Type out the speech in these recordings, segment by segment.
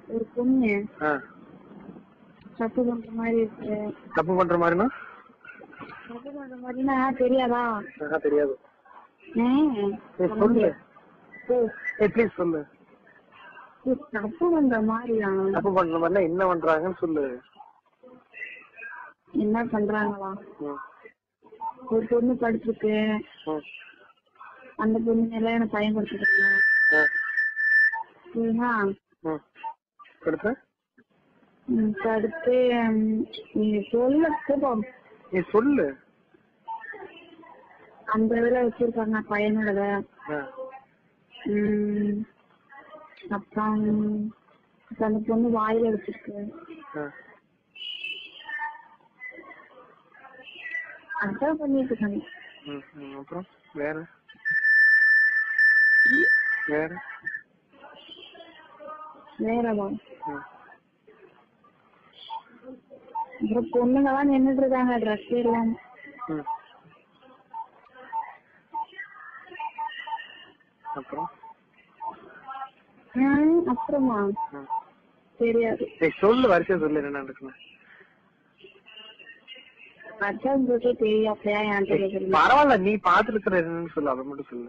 ஒரு பொண்ணு ஆ. தப்பு பண்ற மாதிரி இருக்கு தப்பு பண்ற மாதிரினா தப்பு பண்ற மாதிரினா தெரியாதா ஆஹா, தெரியாது ஏன்? ஏய், சொல்லு ஓ, ஏய் ப்ளீஸ் சொல்லு இது தப்பு பண்ற மாதிரியா தப்பு பண்ற மாதிரினா என்ன பண்றாங்கன்னு சொல்லு என்ன பண்றாங்களா ம், ஒரு பொண்ணு படிச்சிருக்கு ம், அந்த பொண்ணு மேல எனக்கு பயம் கொடுத்துருக்கு ஆ, சரிங்களா ம். அடுத்து ம், இப்ப அடுத்து ம், நீங்க சொல்ல கோபம் நீ சொல்லு அந்த இதுல வச்சிருக்காங்க பையனோட ஆ, ம், அப்புறம் இப்ப அந்த பொண்ணு வாயில வச்சிருக்கு ஆ. அதான் பண்ணிட்டு இருக்காங்க ம், ம். அப்புறம் வேற வேற வேறவா ம். அப்புறம் பொண்ணுங்க எல்லாம் நின்னுட்டு இருக்காங்க ட்ரெஸ் எல்லாம் ம். அப்புறம் ம், அப்புறமா ம். தெரியாது ஏய் சொல்லு வரிசையா சொல்லு என்ன நடக்கணும் அதான் உங்களுக்கே தெரியும் அப்படியா என் தெரியாது பரவாயில்ல நீ பாத்துட்டு இருக்கிற என்னன்னு சொல்லு அதை மட்டும் சொல்லு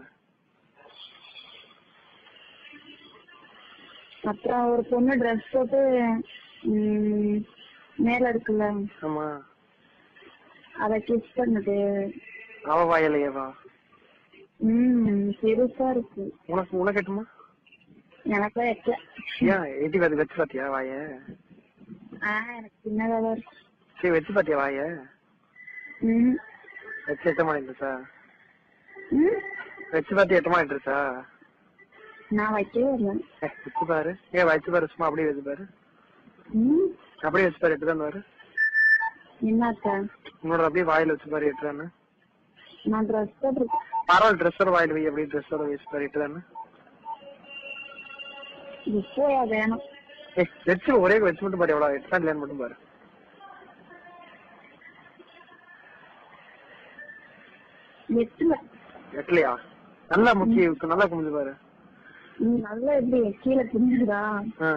அப்புறம் ஒரு பொண்ணு ட்ரெஸ் போட்டு ம், மேல இருக்குல்ல ஆமா அத கிஸ் பண்ணுது அவ வாயிலையவா ம் பெருசா இருக்கு உனக்கு உனக்கு எட்டுமா எனக்கு வைக்க ஏன் எட்டி பார்த்து வச்சு பாத்தியா வாய ஆ எனக்கு சின்னதா தான் இருக்கு சரி வச்சு பாத்தியா வாய ம் வச்சு எட்டமா இருந்துச்சா ம் வச்சு பார்த்து எட்டமா இருந்துச்சா நான் வைக்கவே இல்லை வச்சு பாரு ஏன் வச்சு பாரு சும்மா அப்படியே வச்சு பாரு ம் அப்படியே வச்சு பாரு எட்டுதான் பாரு என்னாத்த உன்னோட அப்படியே வாயில வச்சு பாரு எட்டுதானே நான் ட்ரெஸ் போட்டிருக்கேன் பரவாயில்ல ட்ரெஸ்ஸோட வாயில வை அப்படியே ட்ரெஸ்ஸோட வச்சு பாரு எட்டுதானே இப்போயா வேணும் ஏய் வச்சு ஒரே வச்சு மட்டும் பாரு எவ்வளவு எட்டுதான் இல்லையான்னு மட்டும் பாரு எட்டுல எட்டலையா நல்லா முக்கிய நல்லா குமிஞ்சு பாரு நீ நல்லா எப்படி கீழே பிடிச்சிருதா ஆ.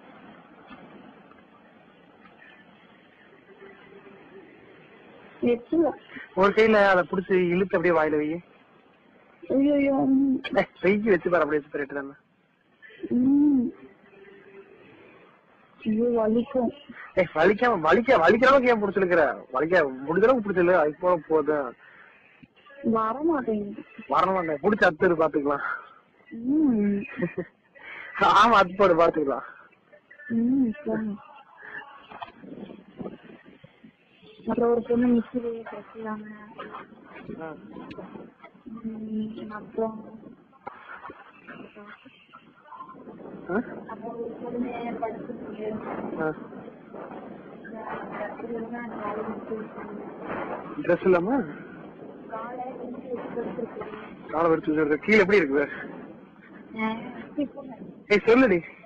எட்டுல ஒரு கையில அதை புடிச்சு இழுத்து அப்படியே வாயில வை ஐயோ ஏய், வெய்யி வச்சு பாரு அப்படியே வச்சு பாரு எட்டுதானே ம் ஐயோ வலிக்கும் ஏய் வலிக்காம வலிக்க வலிக்கிற அளவுக்கு ஏன் புடிச்சிருக்கிற வலிக்க முடிஞ்ச அளவுக்கு பிடிச்சல அது போல போதும் வர மாட்டேங்குது வரணும் புடிச்சு அத்துரு பாத்துக்கலாம் ம் ஆமா அது போடு பாத்துக்கலாம் ம் சரி. அப்புறம் ஒரு பொண்ணு மிஸ்ஸிலே பேசுறாங்க ம், அப்புறம் அப்புறம் ஒரு பொண்ணு படிச்சிருக்கு அப்படிலாம் நாலு மிஸ் ட்ரெஸ் இல்லாம காலை கொஞ்சம் எடுத்துருக்கு காலை வச்சு கீழே எப்படி இருக்கு ஆ, இப்போ ஏய் சொல்லுடி